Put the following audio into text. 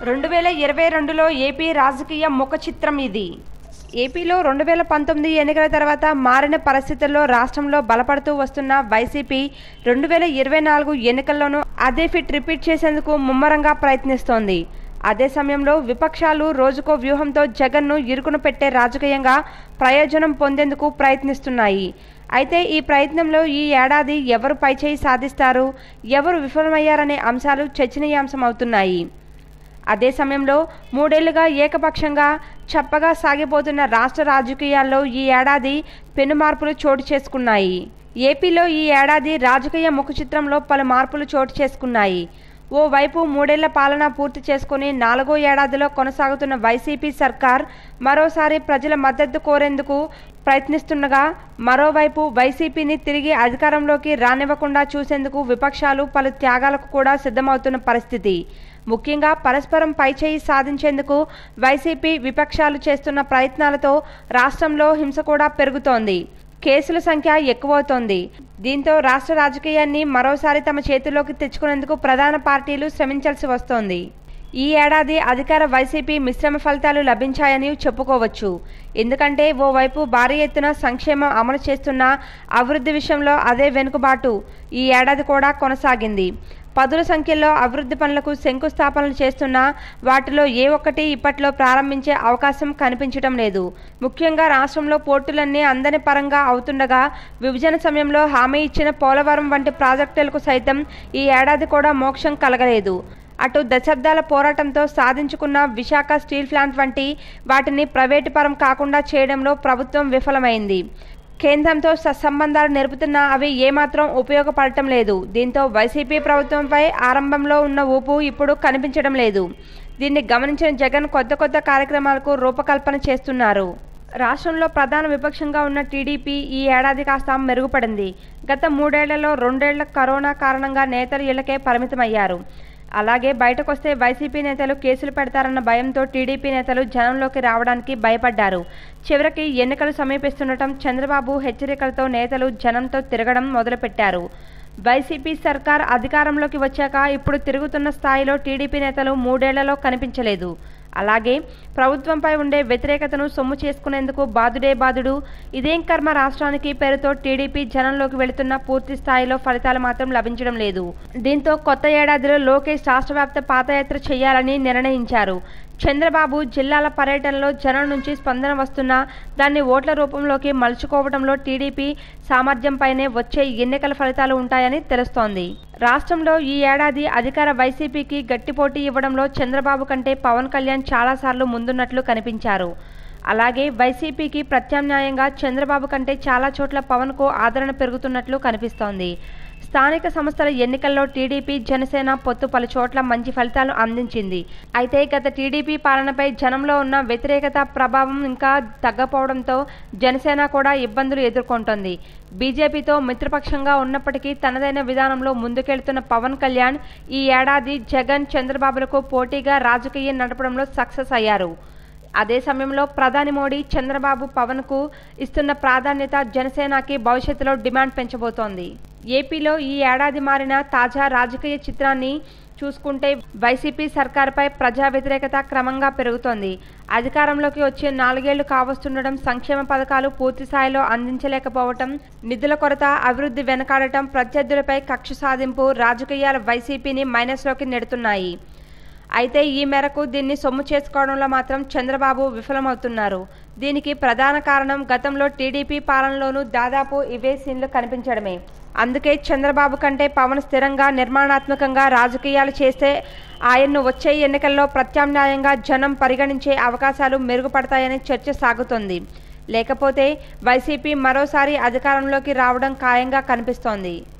రెండు వేల ఇరవై రెండులో ఏపీ రాజకీయ ముఖ చిత్రం ఇది ఏపీలో రెండు వేల పంతొమ్మిది ఎన్నికల తర్వాత మారిన పరిస్థితుల్లో రాష్ట్రంలో బలపడుతూ వస్తున్న వైసీపీ రెండు వేల ఇరవై నాలుగు ఎన్నికల్లోనూ అదే ఫిట్ రిపీట్ చేసేందుకు ముమ్మరంగా ప్రయత్నిస్తోంది అదే సమయంలో విపక్షాలు రోజుకో వ్యూహంతో జగన్ను ఇరుకున పెట్టే రాజకీయంగా ప్రయోజనం పొందేందుకు ప్రయత్నిస్తున్నాయి అయితే ఈ ప్రయత్నంలో ఈ ఏడాది ఎవరు పైచేయి సాధిస్తారు ఎవరు విఫలమయ్యారనే అంశాలు చర్చనీయాంశం అవుతున్నాయి అదే సమయంలో మూడేళ్లుగా ఏకపక్షంగా చప్పగా సాగిపోతున్న రాష్ట్ర రాజకీయాల్లో ఈ ఏడాది పెను మార్పులు చోటు చేసుకున్నాయి ఏపీలో ఈ ఏడాది రాజకీయ ముఖ చిత్రంలో పలు మార్పులు చోటు చేసుకున్నాయి ఓవైపు మూడేళ్ల పాలన పూర్తి చేసుకుని నాలుగో ఏడాదిలో కొనసాగుతున్న వైసీపీ సర్కార్ మరోసారి ప్రజల మద్దతు కోరేందుకు ప్రయత్నిస్తుండగా మరోవైపు వైసీపీని తిరిగి అధికారంలోకి రానివ్వకుండా చూసేందుకు విపక్షాలు పలు త్యాగాలకు కూడా సిద్ధమవుతున్న పరిస్థితి ముఖ్యంగా పరస్పరం పైచేయి సాధించేందుకు వైసీపీ విపక్షాలు చేస్తున్న ప్రయత్నాలతో రాష్ట్రంలో హింస కూడా పెరుగుతోంది కేసుల సంఖ్య ఎక్కువవుతోంది దీంతో రాష్ట్ర రాజకీయాన్ని మరోసారి తమ చేతుల్లోకి తెచ్చుకునేందుకు ప్రధాన పార్టీలు శ్రమించాల్సి వస్తోంది ఈ ఏడాది అధికార వైసీపీ మిశ్రమ ఫలితాలు లభించాయని చెప్పుకోవచ్చు ఎందుకంటే ఓవైపు భారీ ఎత్తున సంక్షేమం అమలు చేస్తున్న అభివృద్ధి విషయంలో అదే వెనుకబాటు ఈ ఏడాది కూడా కొనసాగింది పదుల సంఖ్యలో అభివృద్ధి పనులకు శంకుస్థాపనలు చేస్తున్నా వాటిలో ఏ ఒక్కటి ఇప్పట్లో ప్రారంభించే అవకాశం కనిపించడం లేదు ముఖ్యంగా రాష్ట్రంలో పోర్టులన్నీ అందని పరంగా అవుతుండగా విభజన సమయంలో హామీ ఇచ్చిన పోలవరం వంటి ప్రాజెక్టులకు సైతం ఈ ఏడాది కూడా మోక్షం కలగలేదు అటు దశాబ్దాల పోరాటంతో సాధించుకున్న విశాఖ స్టీల్ ప్లాంట్ వంటి వాటిని ప్రైవేటు పరం కాకుండా చేయడంలో ప్రభుత్వం విఫలమైంది కేంద్రంతో సత్సంబంధాలు నెరుపుతున్నా అవి ఏమాత్రం ఉపయోగపడటం లేదు దీంతో వైసీపీ ప్రభుత్వంపై ఆరంభంలో ఉన్న ఊపు ఇప్పుడు కనిపించడం లేదు దీన్ని గమనించిన జగన్ కొత్త కొత్త కార్యక్రమాలకు రూపకల్పన చేస్తున్నారు రాష్ట్రంలో ప్రధాన విపక్షంగా ఉన్న టీడీపీ ఈ ఏడాది కాస్త మెరుగుపడింది గత మూడేళ్లలో రెండేళ్ల కరోనా కారణంగా నేతలు ఇళ్లకే పరిమితమయ్యారు అలాగే బయటకొస్తే వైసీపీ నేతలు కేసులు పెడతారన్న భయంతో టీడీపీ నేతలు జనంలోకి రావడానికి భయపడ్డారు చివరికి ఎన్నికలు సమీపిస్తుండటం చంద్రబాబు హెచ్చరికలతో నేతలు జనంతో తిరగడం మొదలుపెట్టారు వైసీపీ సర్కార్ అధికారంలోకి వచ్చాక ఇప్పుడు తిరుగుతున్న స్థాయిలో టీడీపీ నేతలు మూడేళ్లలో కనిపించలేదు అలాగే ప్రభుత్వంపై ఉండే వ్యతిరేకతను సొమ్ము చేసుకునేందుకు బాదుడే బాదుడు ఇదేం కర్మ రాష్ట్రానికి పేరుతో టీడీపీ జనంలోకి వెళుతున్న పూర్తి స్థాయిలో ఫలితాలు మాత్రం లభించడం లేదు దీంతో కొత్త ఏడాదిలో లోకేష్ రాష్ట్రవ్యాప్త పాదయాత్ర చేయాలని నిర్ణయించారు చంద్రబాబు జిల్లాల పర్యటనలో జనం నుంచి స్పందన వస్తున్నా దాన్ని ఓట్ల రూపంలోకి మలుచుకోవడంలో టీడీపీ సామర్థ్యంపైనే వచ్చే ఎన్నికల ఫలితాలు ఉంటాయని తెలుస్తోంది రాష్ట్రంలో ఈ ఏడాది అధికార వైసీపీకి గట్టి పోటీ ఇవ్వడంలో చంద్రబాబు కంటే పవన్ కళ్యాణ్ చాలాసార్లు ముందున్నట్లు కనిపించారు అలాగే వైసీపీకి ప్రత్యామ్నాయంగా చంద్రబాబు కంటే చాలా చోట్ల పవన్కు ఆదరణ పెరుగుతున్నట్లు కనిపిస్తోంది స్థానిక సంస్థల ఎన్నికల్లో టీడీపీ జనసేన పొత్తు పలు చోట్ల మంచి ఫలితాలు అందించింది అయితే గత టీడీపీ పాలనపై జనంలో ఉన్న వ్యతిరేకత ప్రభావం ఇంకా తగ్గపోవడంతో జనసేన కూడా ఇబ్బందులు ఎదుర్కొంటోంది బీజేపీతో మిత్రపక్షంగా ఉన్నప్పటికీ తనదైన విధానంలో ముందుకెళ్తున్న పవన్ కళ్యాణ్ ఈ ఏడాది జగన్ చంద్రబాబులకు పోటీగా రాజకీయం నడపడంలో సక్సెస్ అయ్యారు అదే సమయంలో ప్రధాని మోడీ చంద్రబాబు పవన్కు ఇస్తున్న ప్రాధాన్యత జనసేనకి భవిష్యత్తులో డిమాండ్ పెంచబోతోంది ఏపీలో ఈ ఏడాది మారిన తాజా రాజకీయ చిత్రాన్ని చూసుకుంటే వైసీపీ సర్కారుపై ప్రజా వ్యతిరేకత క్రమంగా పెరుగుతోంది అధికారంలోకి వచ్చే నాలుగేళ్లు కావస్తుండడం సంక్షేమ పథకాలు పూర్తి స్థాయిలో అందించలేకపోవటం నిధుల కొరత అభివృద్ధి వెనకాడటం ప్రత్యర్థులపై కక్ష సాధింపు రాజకీయాల వైసీపీని మైనస్లోకి నెడుతున్నాయి అయితే ఈ మేరకు దీన్ని సొమ్ము చేసుకోవడంలో మాత్రం చంద్రబాబు విఫలమవుతున్నారు దీనికి ప్రధాన కారణం గతంలో టీడీపీ పాలనలోనూ దాదాపు ఇవే సీన్లు కనిపించడమే అందుకే చంద్రబాబు కంటే పవన్ స్థిరంగా నిర్మాణాత్మకంగా రాజకీయాలు చేస్తే ఆయన్ను వచ్చే ఎన్నికల్లో ప్రత్యామ్నాయంగా జనం పరిగణించే అవకాశాలు మెరుగుపడతాయని చర్చ సాగుతోంది లేకపోతే వైసీపీ మరోసారి అధికారంలోకి రావడం ఖాయంగా కనిపిస్తోంది